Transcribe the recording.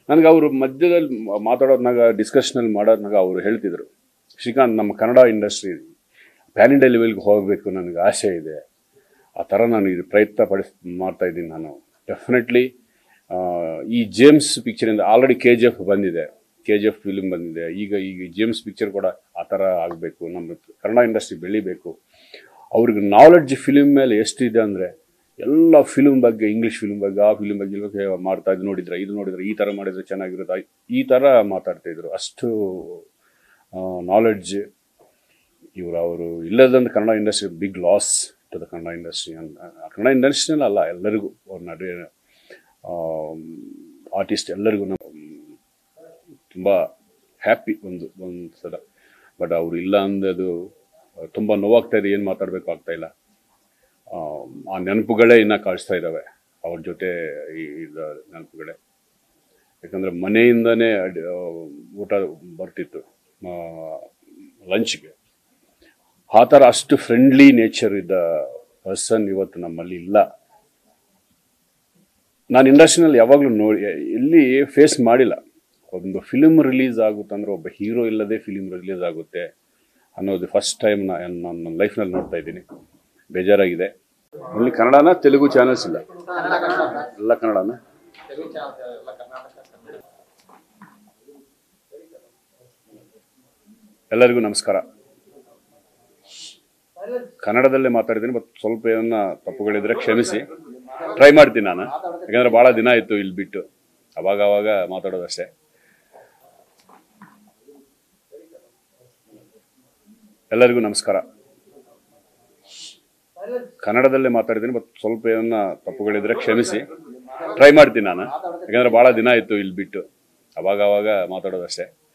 ನನಗೆ ಅವರು ಮಧ್ಯದಲ್ಲಿ ಮಾತಾಡೋದ್ನಾಗ ಡಿಸ್ಕಷನಲ್ಲಿ ಮಾಡೋದ್ನಾಗ ಅವರು ಹೇಳ್ತಿದ್ರು ಶ್ರೀಕಾಂತ್ ನಮ್ಮ ಕನ್ನಡ ಇಂಡಸ್ಟ್ರಿ ಪ್ಯಾನ್ ಇಂಡಿಯಾ ಲೆವೆಲ್ಗೆ ಹೋಗಬೇಕು ನನಗೆ ಆಸೆ ಇದೆ ಆ ಥರ ನಾನು ಇದು ಪ್ರಯತ್ನ ಪಡಿಸ್ ಮಾಡ್ತಾ ಇದ್ದೀನಿ ನಾನು ಡೆಫಿನೆಟ್ಲಿ ಈ ಜೇಮ್ಸ್ ಪಿಕ್ಚರಿಂದ ಆಲ್ರೆಡಿ ಕೆ ಜಿ ಎಫ್ ಬಂದಿದೆ ಕೆ ಜಿ ಎಫ್ ಫಿಲ್ಮ್ ಬಂದಿದೆ ಈಗ ಈಗ ಜೇಮ್ಸ್ ಪಿಕ್ಚರ್ ಕೂಡ ಆ ಥರ ಆಗಬೇಕು ನಮ್ಮ ಕನ್ನಡ ಇಂಡಸ್ಟ್ರಿ ಬೆಳಿಬೇಕು ಅವ್ರಿಗೆ ನಾಲೆಡ್ಜ್ ಫಿಲ್ಮ್ ಮೇಲೆ ಎಷ್ಟಿದೆ ಅಂದರೆ ಎಲ್ಲ ಫಿಲ್ಮ್ ಬಗ್ಗೆ ಇಂಗ್ಲೀಷ್ ಫಿಲ್ಮ್ ಬಗ್ಗೆ ಆ ಫಿಲ್ಮ್ ಬಗ್ಗೆ ಇವಾಗ ಮಾಡ್ತಾ ಇದು ನೋಡಿದ್ರೆ ಇದು ನೋಡಿದ್ರೆ ಈ ಥರ ಮಾಡಿದ್ರೆ ಚೆನ್ನಾಗಿರುತ್ತೆ ಈ ಥರ ಮಾತಾಡ್ತಾಯಿದ್ರು ಅಷ್ಟು ನಾಲೆಡ್ಜ್ ಇವರು ಅವರು ಇಲ್ಲದಂತ Kannada industry big loss to the Kannada industry ಅಂತ ಕನ್ನಡ ಇಂಡಸ್ಟ್ರಿನಲ್ಲಿ ಅಲ್ಲ ಎಲ್ಲರಿಗೂ ಅವ್ರ ನಡುವೆ ಆರ್ಟಿಸ್ಟ್ ಎಲ್ಲರಿಗೂ ನಮ್ಮ ತುಂಬ ಹ್ಯಾಪಿ ಒಂದು ಒಂದು ಸಲ ಬಟ್ ಅವರು ಇಲ್ಲ ಅಂದದು ತುಂಬ ನೋವಾಗ್ತಾ ಇದೆ ಏನು ಮಾತಾಡಬೇಕು ಆಗ್ತಾ ಇಲ್ಲ ಆ, ಆ ನೆನಪುಗಳೇ ಇನ್ನೂ ಕಾಣಿಸ್ತಾ ಇದ್ದಾವೆ ಅವ್ರ ಜೊತೆ ಈ ಇದ ನೆನಪುಗಳೇ ಯಾಕಂದರೆ ಮನೆಯಿಂದನೇ ಅಡ್- ಆ, ಊಟ ಬರ್ತಿತ್ತು ಲಂಚ್ಗೆ ಆ ಥರ ಅಷ್ಟು ಫ್ರೆಂಡ್ಲಿ ನೇಚರ್ ಇದ್ದ ಪರ್ಸನ್ ಇವತ್ತು ನಮ್ಮಲ್ಲಿ ಇಲ್ಲ ನಾನು ಇಂಡಸ್ಟ್ರಿನಲ್ಲಿ ಯಾವಾಗಲೂ ನೋಡಿ ಎಲ್ಲಿ ಫೇಸ್ ಮಾಡಿಲ್ಲ ಒಂದು ಫಿಲ್ಮ್ ರಿಲೀಸ್ ಆಗುತ್ತಂದ್ರೆ ಒಬ್ಬ ಹೀರೋ ಇಲ್ಲದೆ ಫಿಲ್ಮ್ ರಿಲೀಸ್ ಆಗುತ್ತೆ ಅನ್ನೋದು ಫಸ್ಟ್ ಟೈಮ್ ನಾನು ನನ್ನ ಲೈಫ್ನಲ್ಲಿ ನೋಡ್ತಾ ಇದ್ದೀನಿ ಬೇಜಾರಾಗಿದೆ ಇಲ್ಲಿ ಕನ್ನಡನ ತೆಲುಗು ಚಾನಲ್ಸ್ ಇಲ್ಲ ಎಲ್ಲ ಕನ್ನಡನ ಎಲ್ಲರಿಗೂ ನಮಸ್ಕಾರ ಕನ್ನಡದಲ್ಲೇ ಮಾತಾಡ್ತೀನಿ ಬಟ್ ಸ್ವಲ್ಪ ಏನ ತಪ್ಪುಗಳಿದ್ರೆ ಕ್ಷಮಿಸಿ ಟ್ರೈ ಮಾಡ್ತೀನಿ ನಾನು ಯಾಕಂದ್ರೆ ಭಾಳ ದಿನ ಆಯಿತು ಇಲ್ಲಿ ಬಿಟ್ಟು ಅವಾಗ ಅವಾಗ ಮಾತಾಡೋದಷ್ಟೇ ಎಲ್ಲರಿಗೂ ನಮಸ್ಕಾರ ಕನ್ನಡದಲ್ಲೇ ಮಾತಾಡ್ತೀನಿ ಬಟ್ ಸ್ವಲ್ಪ ಏನ ತಪ್ಪುಗಳಿದ್ರೆ ಕ್ಷಮಿಸಿ ಟ್ರೈ ಮಾಡ್ತೀನಿ ನಾನು ಯಾಕಂದ್ರೆ ಭಾಳ ದಿನ ಆಯಿತು ಇಲ್ಲಿ ಬಿಟ್ಟು ಅವಾಗ ಅವಾಗ ಮಾತಾಡೋದಷ್ಟೇ